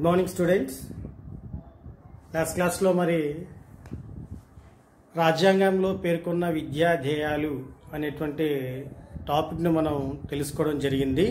good morning students last క్లాస్లో మరి రాజ్యాంగంలో పేర్కొన్న విద్యా ధ్యేయాలు అనేటువంటి టాపిక్ను మనం తెలుసుకోవడం జరిగింది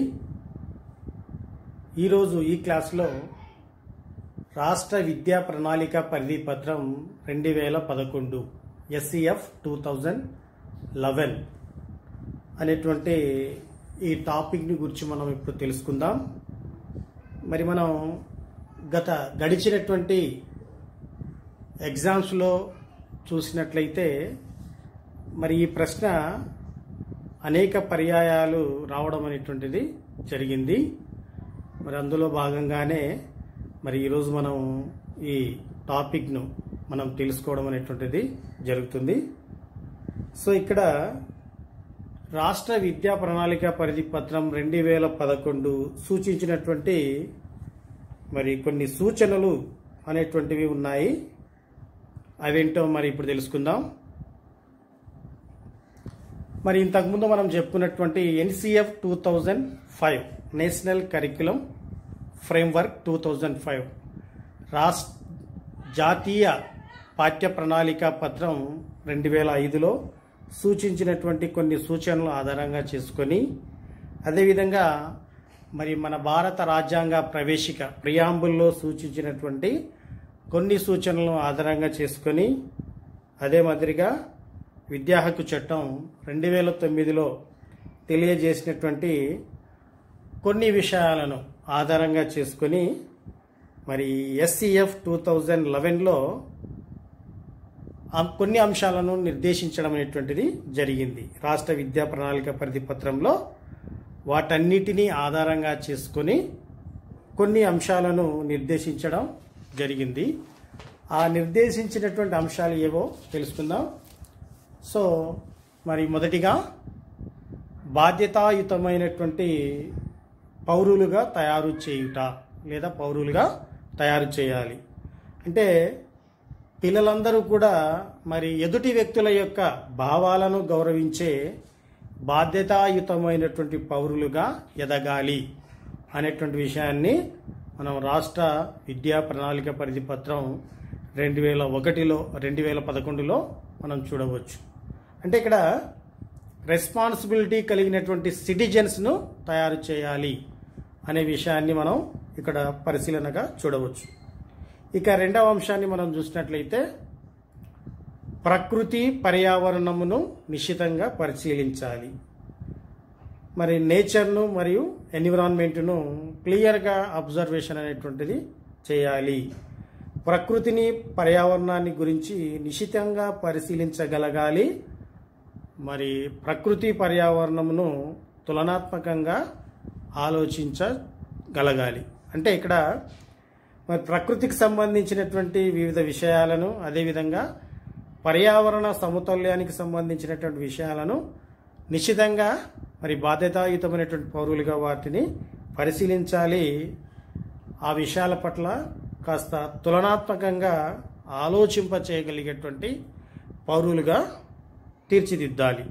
ఈరోజు ఈ క్లాస్లో రాష్ట్ర విద్యా ప్రణాళిక పరిధి పత్రం రెండు వేల పదకొండు ఎస్సిఎఫ్ టూ థౌజండ్ లెవెన్ అనేటువంటి ఈ టాపిక్ని గురించి మనం ఇప్పుడు తెలుసుకుందాం మరి మనం గత గడిచినటువంటి ఎగ్జామ్స్లో చూసినట్లయితే మరి ఈ ప్రశ్న అనేక పర్యాయాలు రావడం అనేటువంటిది జరిగింది మరి అందులో భాగంగానే మరి ఈరోజు మనం ఈ టాపిక్ను మనం తెలుసుకోవడం అనేటువంటిది జరుగుతుంది సో ఇక్కడ రాష్ట్ర విద్యా ప్రణాళిక పరిధి పత్రం రెండు వేల పదకొండు సూచించినటువంటి మరి కొన్ని సూచనలు అనేటువంటివి ఉన్నాయి అవేంటో మరి ఇప్పుడు తెలుసుకుందాం మరి ఇంతకుముందు మనం చెప్పుకున్నటువంటి NCF two thousand five national curriculum framework two thousand five రాష్ట్ర జాతీయ పాఠ్య ప్రణాళిక పత్రం రెండు వేల ఐదులో సూచించినటువంటి కొన్ని సూచనలు ఆధారంగా చేసుకొని అదేవిధంగా మరి మన భారత రాజ్యాంగ ప్రవేశిక ప్రియాంబుల్లో సూచించినటువంటి కొన్ని సూచనలను ఆధారంగా చేసుకొని అదే మాదిరిగా విద్యా హక్కు చట్టం రెండు వేల తొమ్మిదిలో తెలియజేసినటువంటి కొన్ని విషయాలను ఆధారంగా చేసుకొని మరి ఎస్సిఎఫ్ టూ థౌజండ్ లెవెన్లో కొన్ని అంశాలను నిర్దేశించడం అనేటువంటిది జరిగింది రాష్ట్ర విద్యా ప్రణాళిక పరిధి పత్రంలో వాటన్నిటినీ ఆధారంగా చేసుకొని కొన్ని అంశాలను నిర్దేశించడం జరిగింది ఆ నిర్దేశించినటువంటి అంశాలు ఏవో తెలుసుకుందాం సో మరి మొదటిగా బాధ్యతాయుతమైనటువంటి పౌరులుగా తయారు చేయుట లేదా పౌరులుగా తయారు చేయాలి అంటే పిల్లలందరూ కూడా మరి ఎదుటి వ్యక్తుల యొక్క భావాలను గౌరవించే బాధ్యతాయుతమైనటువంటి పౌరులుగా ఎదగాలి అనేటువంటి విషయాన్ని మనం రాష్ట్ర విద్యా ప్రణాళిక పరిధి పత్రం రెండు వేల ఒకటిలో రెండు వేల పదకొండులో మనం చూడవచ్చు అంటే ఇక్కడ రెస్పాన్సిబిలిటీ కలిగినటువంటి సిటిజన్స్ను తయారు చేయాలి అనే విషయాన్ని మనం ఇక్కడ పరిశీలనగా చూడవచ్చు ఇక రెండవ అంశాన్ని మనం చూసినట్లయితే ప్రకృతి పర్యావరణమును నిశ్చితంగా పరిశీలించాలి మరి నేచర్ను మరియు ఎన్విరాన్మెంట్ను క్లియర్గా అబ్జర్వేషన్ అనేటువంటిది చేయాలి ప్రకృతిని పర్యావరణాన్ని గురించి నిశ్చితంగా పరిశీలించగలగాలి మరి ప్రకృతి పర్యావరణమును తులనాత్మకంగా ఆలోచించగలగాలి అంటే ఇక్కడ మరి ప్రకృతికి సంబంధించినటువంటి వివిధ విషయాలను అదేవిధంగా పర్యావరణ సమతుల్యానికి సంబంధించినటువంటి విషయాలను నిశ్చితంగా మరి బాధ్యతాయుతమైనటువంటి పౌరులుగా వాటిని పరిశీలించాలి ఆ విషయాల పట్ల కాస్త తులనాత్మకంగా ఆలోచింప చేయగలిగేటువంటి పౌరులుగా తీర్చిదిద్దాలి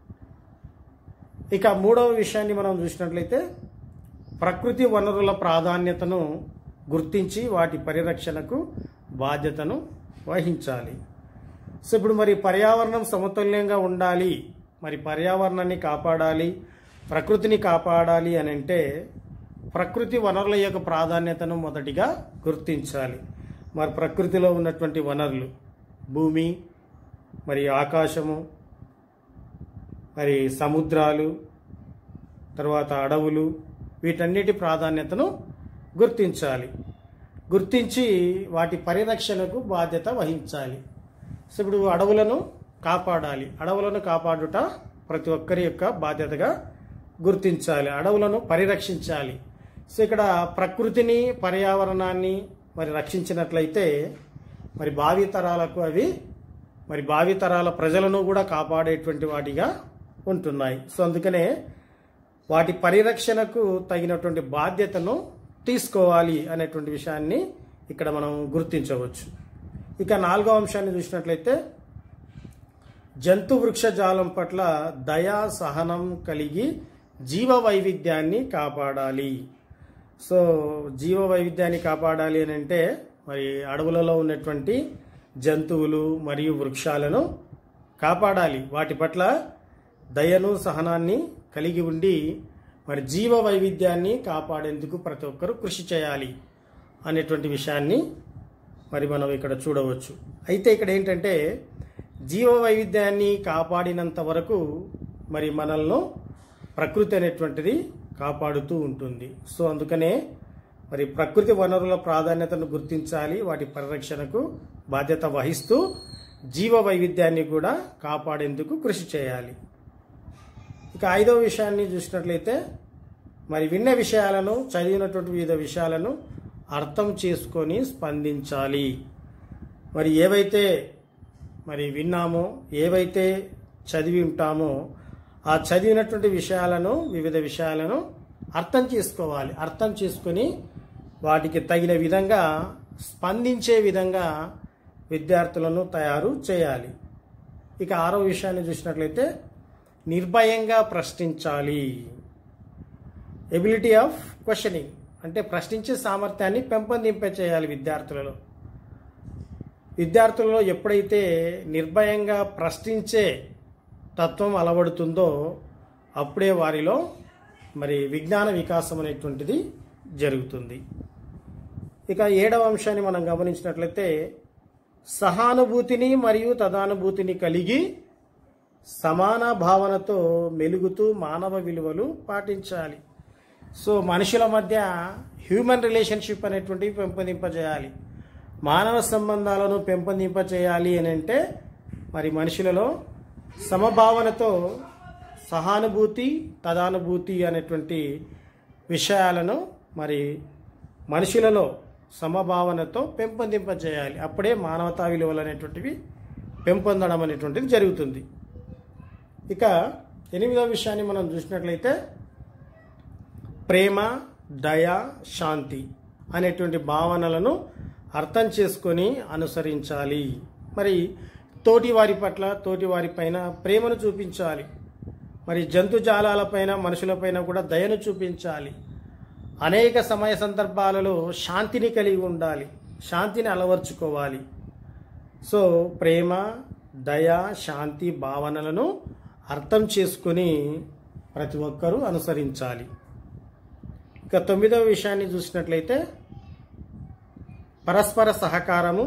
ఇక మూడవ విషయాన్ని మనం చూసినట్లయితే ప్రకృతి వనరుల ప్రాధాన్యతను గుర్తించి వాటి పరిరక్షణకు బాధ్యతను వహించాలి సో ఇప్పుడు మరి పర్యావరణం సమతుల్యంగా ఉండాలి మరి పర్యావరణాన్ని కాపాడాలి ప్రకృతిని కాపాడాలి అని అంటే ప్రకృతి వనరుల యొక్క ప్రాధాన్యతను మొదటిగా గుర్తించాలి మరి ప్రకృతిలో ఉన్నటువంటి వనరులు భూమి మరి ఆకాశము మరి సముద్రాలు తర్వాత అడవులు వీటన్నిటి ప్రాధాన్యతను గుర్తించాలి గుర్తించి వాటి పరిరక్షణకు బాధ్యత వహించాలి సో ఇప్పుడు అడవులను కాపాడాలి అడవులను కాపాడుట ప్రతి ఒక్కరి యొక్క బాధ్యతగా గుర్తించాలి అడవులను పరిరక్షించాలి సో ఇక్కడ ప్రకృతిని పర్యావరణాన్ని మరి రక్షించినట్లయితే మరి భావితరాలకు అవి మరి భావితరాల ప్రజలను కూడా కాపాడేటువంటి వాటిగా ఉంటున్నాయి సో అందుకనే వాటి పరిరక్షణకు తగినటువంటి బాధ్యతను తీసుకోవాలి అనేటువంటి విషయాన్ని ఇక్కడ మనం గుర్తించవచ్చు ఇక నాలుగో అంశాన్ని చూసినట్లయితే జంతు వృక్షజాలం పట్ల దయా సహనం కలిగి జీవ వైవిధ్యాన్ని కాపాడాలి సో జీవ వైవిధ్యాన్ని కాపాడాలి అని అంటే మరి అడవులలో ఉన్నటువంటి జంతువులు మరియు వృక్షాలను కాపాడాలి వాటి పట్ల దయను సహనాన్ని కలిగి ఉండి మరి జీవ వైవిధ్యాన్ని కాపాడేందుకు ప్రతి ఒక్కరూ కృషి చేయాలి అనేటువంటి విషయాన్ని మరి మనం ఇక్కడ చూడవచ్చు అయితే ఇక్కడ ఏంటంటే జీవ వైవిధ్యాన్ని కాపాడినంత వరకు మరి మనల్ని ప్రకృతి అనేటువంటిది కాపాడుతూ ఉంటుంది సో అందుకనే మరి ప్రకృతి వనరుల ప్రాధాన్యతను గుర్తించాలి వాటి పరిరక్షణకు బాధ్యత వహిస్తూ జీవ వైవిధ్యాన్ని కూడా కాపాడేందుకు కృషి చేయాలి ఇక ఐదవ విషయాన్ని చూసినట్లయితే మరి విన్న విషయాలను చదివినటువంటి వివిధ విషయాలను అర్థం చేసుకొని స్పందించాలి మరి ఏవైతే మరి విన్నామో ఏవైతే చదివి ఉంటామో ఆ చదివినటువంటి విషయాలను వివిధ విషయాలను అర్థం చేసుకోవాలి అర్థం చేసుకొని వాటికి తగిన విధంగా స్పందించే విధంగా విద్యార్థులను తయారు చేయాలి ఇక ఆరో విషయాన్ని చూసినట్లయితే నిర్భయంగా ప్రశ్నించాలి ఎబిలిటీ ఆఫ్ క్వశ్చనింగ్ అంటే ప్రశ్నించే సామర్థ్యాన్ని పెంపొందింప చేయాలి విద్యార్థులలో విద్యార్థులలో ఎప్పుడైతే నిర్భయంగా ప్రశ్నించే తత్వం అలవడుతుందో అప్పుడే వారిలో మరి విజ్ఞాన వికాసం అనేటువంటిది జరుగుతుంది ఇక ఏడవ అంశాన్ని మనం గమనించినట్లయితే సహానుభూతిని మరియు తదానుభూతిని కలిగి సమాన భావనతో మెలుగుతూ మానవ విలువలు పాటించాలి సో మనుషుల మధ్య హ్యూమన్ రిలేషన్షిప్ అనేటువంటివి పెంపొందింపజేయాలి మానవ సంబంధాలను పెంపొందింపజేయాలి అని అంటే మరి మనుషులలో సమభావనతో సహానుభూతి తదానుభూతి అనేటువంటి విషయాలను మరి మనుషులలో సమభావనతో పెంపొందింపజేయాలి అప్పుడే మానవతా విలువలు అనేటువంటివి పెంపొందడం అనేటువంటిది జరుగుతుంది ఇక ఎనిమిదవ విషయాన్ని మనం చూసినట్లయితే ప్రేమ దయ శాంతి అనేటువంటి భావనలను అర్థం చేసుకొని అనుసరించాలి మరి తోటి వారి పట్ల తోటి వారి పైన ప్రేమను చూపించాలి మరి జంతుజాలాలపైన మనుషులపైన కూడా దయను చూపించాలి అనేక సమయ సందర్భాలలో శాంతిని కలిగి ఉండాలి శాంతిని అలవర్చుకోవాలి సో ప్రేమ దయ శాంతి భావనలను అర్థం చేసుకుని ప్రతి ఒక్కరూ అనుసరించాలి ఇక తొమ్మిదవ విషయాన్ని చూసినట్లయితే పరస్పర సహకారము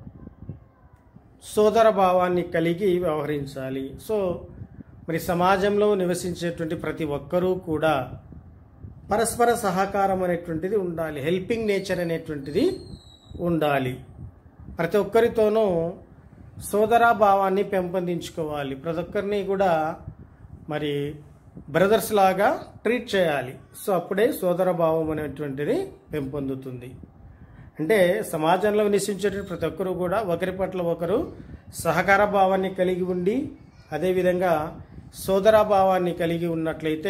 సోదర భావాన్ని కలిగి వ్యవహరించాలి సో మరి సమాజంలో నివసించేటువంటి ప్రతి ఒక్కరూ కూడా పరస్పర సహకారం అనేటువంటిది ఉండాలి హెల్పింగ్ నేచర్ అనేటువంటిది ఉండాలి ప్రతి ఒక్కరితోనూ సోదరా భావాన్ని పెంపొందించుకోవాలి ప్రతి ఒక్కరిని కూడా మరి బ్రదర్స్ లాగా ట్రీట్ చేయాలి సో అప్పుడే సోదర భావం అనేటువంటిది పెంపొందుతుంది అంటే సమాజంలో నివసించే ప్రతి ఒక్కరూ కూడా ఒకరి పట్ల ఒకరు సహకార భావాన్ని కలిగి ఉండి అదేవిధంగా సోదర భావాన్ని కలిగి ఉన్నట్లయితే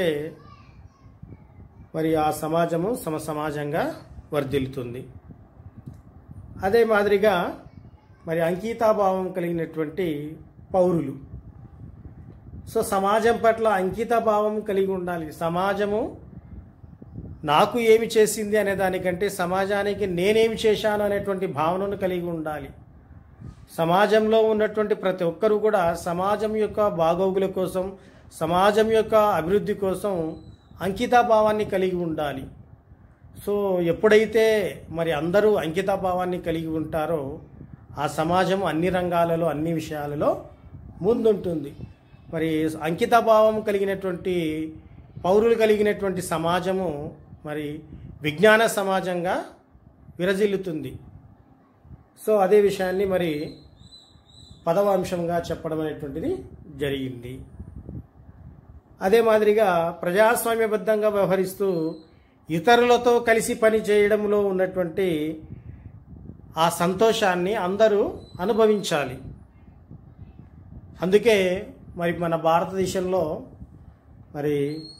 మరి ఆ సమాజము సమ సమాజంగా వర్ధిల్లుతుంది అదే మాదిరిగా మరి అంకితాభావం కలిగినటువంటి పౌరులు సో సమాజం పట్ల అంకితభావం కలిగి ఉండాలి సమాజము నాకు ఏమి చేసింది అనే దానికంటే సమాజానికి నేనేమి చేశాను అనేటువంటి భావనను కలిగి ఉండాలి సమాజంలో ఉన్నటువంటి ప్రతి ఒక్కరూ కూడా సమాజం యొక్క బాగోగుల కోసం సమాజం యొక్క అభివృద్ధి కోసం అంకితాభావాన్ని కలిగి ఉండాలి సో ఎప్పుడైతే మరి అందరూ అంకితాభావాన్ని కలిగి ఉంటారో ఆ సమాజం అన్ని రంగాలలో అన్ని విషయాలలో ముందుంటుంది మరి అంకితాభావం కలిగినటువంటి పౌరులు కలిగినటువంటి సమాజము మరి విజ్ఞాన సమాజంగా విరజిల్లుతుంది సో అదే విషయాన్ని మరి పదవ అంశంగా చెప్పడం అనేటువంటిది జరిగింది అదే మాదిరిగా ప్రజాస్వామ్యబద్ధంగా వ్యవహరిస్తూ ఇతరులతో కలిసి పని చేయడంలో ఉన్నటువంటి ఆ సంతోషాన్ని అందరూ అనుభవించాలి అందుకే మరి మన భారతదేశంలో మరి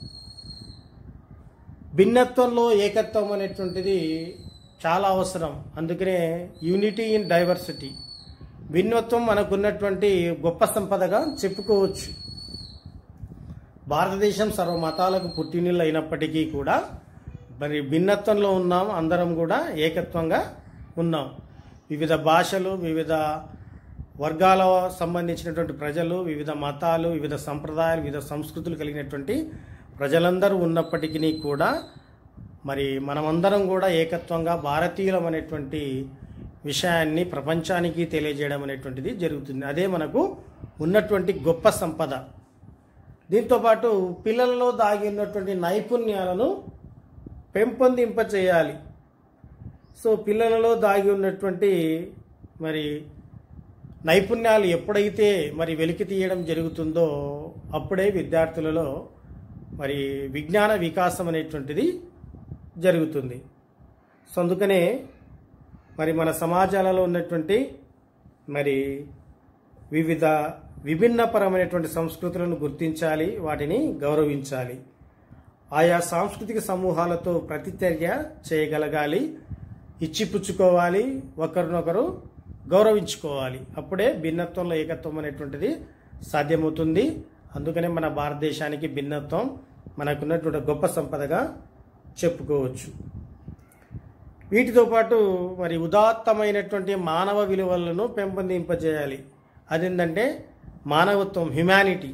భిన్నత్వంలో ఏకత్వం అనేటువంటిది చాలా అవసరం అందుకనే యూనిటీ ఇన్ డైవర్సిటీ భిన్నత్వం మనకున్నటువంటి గొప్ప సంపదగా చెప్పుకోవచ్చు భారతదేశం సర్వ మతాలకు పుట్టినిల్లు అయినప్పటికీ కూడా మరి భిన్నత్వంలో ఉన్నాం అందరం కూడా ఏకత్వంగా ఉన్నాం వివిధ భాషలు వివిధ వర్గాల సంబంధించినటువంటి ప్రజలు వివిధ మతాలు వివిధ సంప్రదాయాలు వివిధ సంస్కృతులు కలిగినటువంటి ప్రజలందరూ ఉన్నప్పటికీ కూడా మరి మనమందరం కూడా ఏకత్వంగా భారతీయులం అనేటువంటి విషయాన్ని ప్రపంచానికి తెలియజేయడం అనేటువంటిది జరుగుతుంది అదే మనకు ఉన్నటువంటి గొప్ప సంపద దీంతోపాటు పిల్లలలో దాగి ఉన్నటువంటి నైపుణ్యాలను పెంపొందింపచేయాలి సో పిల్లలలో దాగి ఉన్నటువంటి మరి నైపుణ్యాలు ఎప్పుడైతే మరి వెలికి తీయడం జరుగుతుందో అప్పుడే విద్యార్థులలో మరి విజ్ఞాన వికాసం అనేటువంటిది జరుగుతుంది సో అందుకనే మరి మన సమాజాలలో ఉన్నటువంటి మరి వివిధ విభిన్నపరమైనటువంటి సంస్కృతులను గుర్తించాలి వాటిని గౌరవించాలి ఆయా సాంస్కృతిక సమూహాలతో ప్రతిచర్య చేయగలగాలి ఇచ్చిపుచ్చుకోవాలి ఒకరినొకరు గౌరవించుకోవాలి అప్పుడే భిన్నత్వంలో ఏకత్వం అనేటువంటిది సాధ్యమవుతుంది అందుకనే మన భారతదేశానికి భిన్నత్వం మనకున్నటువంటి గొప్ప సంపదగా చెప్పుకోవచ్చు వీటితో పాటు మరి ఉదాత్తమైనటువంటి మానవ విలువలను పెంపొందింపజేయాలి అదేంటంటే మానవత్వం హ్యుమానిటీ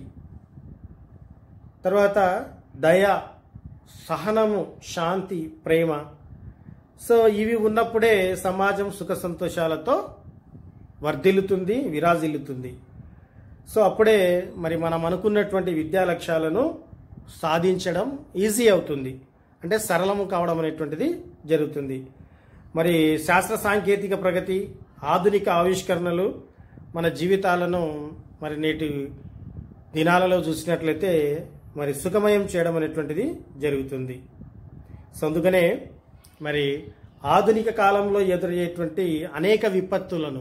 తర్వాత దయ సహనము శాంతి ప్రేమ సో ఇవి ఉన్నప్పుడే సమాజం సుఖ సంతోషాలతో వర్ధిల్లుతుంది విరాజిల్లుతుంది సో అప్పుడే మరి మనం అనుకున్నటువంటి విద్యా లక్ష్యాలను సాధించడం ఈజీ అవుతుంది అంటే సరళము కావడం అనేటువంటిది జరుగుతుంది మరి శాస్త్ర సాంకేతిక ప్రగతి ఆధునిక ఆవిష్కరణలు మన జీవితాలను మరి నేటి దినాలలో చూసినట్లయితే మరి సుఖమయం చేయడం అనేటువంటిది జరుగుతుంది సో అందుకనే మరి ఆధునిక కాలంలో ఎదురయ్యేటువంటి అనేక విపత్తులను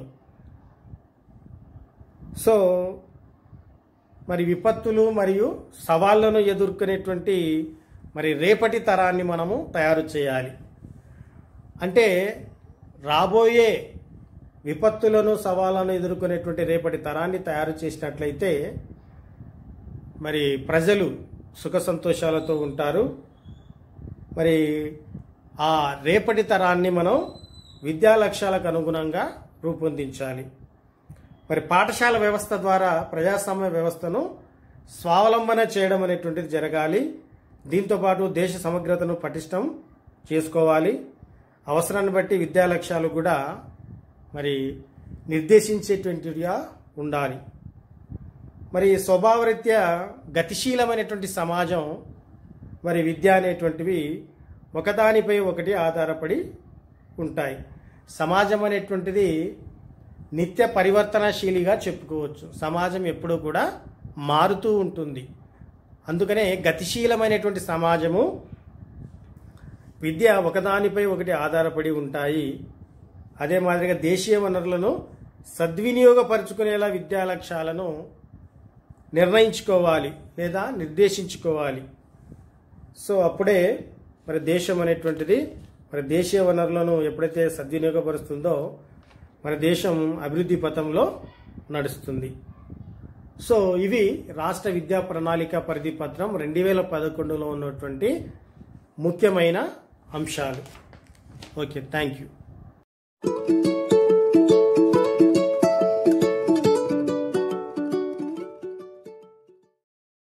సో మరి విపత్తులు మరియు సవాళ్లను ఎదుర్కొనేటువంటి మరి రేపటి తరాన్ని మనము తయారు చేయాలి అంటే రాబోయే విపత్తులను సవాళ్లను ఎదుర్కొనేటువంటి రేపటి తరాన్ని తయారు చేసినట్లయితే మరి ప్రజలు సుఖ సంతోషాలతో ఉంటారు మరి ఆ రేపటి తరాన్ని మనం విద్యా లక్ష్యాలకు అనుగుణంగా రూపొందించాలి మరి పాఠశాల వ్యవస్థ ద్వారా ప్రజాస్వామ్య వ్యవస్థను స్వావలంబన చేయడం అనేటువంటిది జరగాలి దీంతోపాటు దేశ సమగ్రతను పటిష్టం చేసుకోవాలి అవసరాన్ని బట్టి విద్యా లక్ష్యాలు కూడా మరి నిర్దేశించేటువంటివిగా ఉండాలి మరి స్వభావరీత్యా గతిశీలమైనటువంటి సమాజం మరి విద్య అనేటువంటివి ఒకదానిపై ఒకటి ఆధారపడి ఉంటాయి సమాజం అనేటువంటిది నిత్య పరివర్తనశీలిగా చెప్పుకోవచ్చు సమాజం ఎప్పుడూ కూడా మారుతూ ఉంటుంది అందుకనే గతిశీలమైనటువంటి సమాజము విద్య ఒకదానిపై ఒకటి ఆధారపడి ఉంటాయి అదే మాదిరిగా దేశీయ వనరులను సద్వినియోగపరుచుకునేలా విద్యా లక్ష్యాలను నిర్ణయించుకోవాలి లేదా నిర్దేశించుకోవాలి సో అప్పుడే మరి దేశం అనేటువంటిది మరి దేశీయ వనరులను ఎప్పుడైతే సద్వినియోగపరుస్తుందో మన దేశం అభివృద్ధి పథంలో నడుస్తుంది సో ఇవి రాష్ట్ర విద్యా ప్రణాళిక పరిధి పత్రం రెండు వేల పదకొండులో ఉన్నటువంటి ముఖ్యమైన అంశాలు ఓకే థ్యాంక్ యూ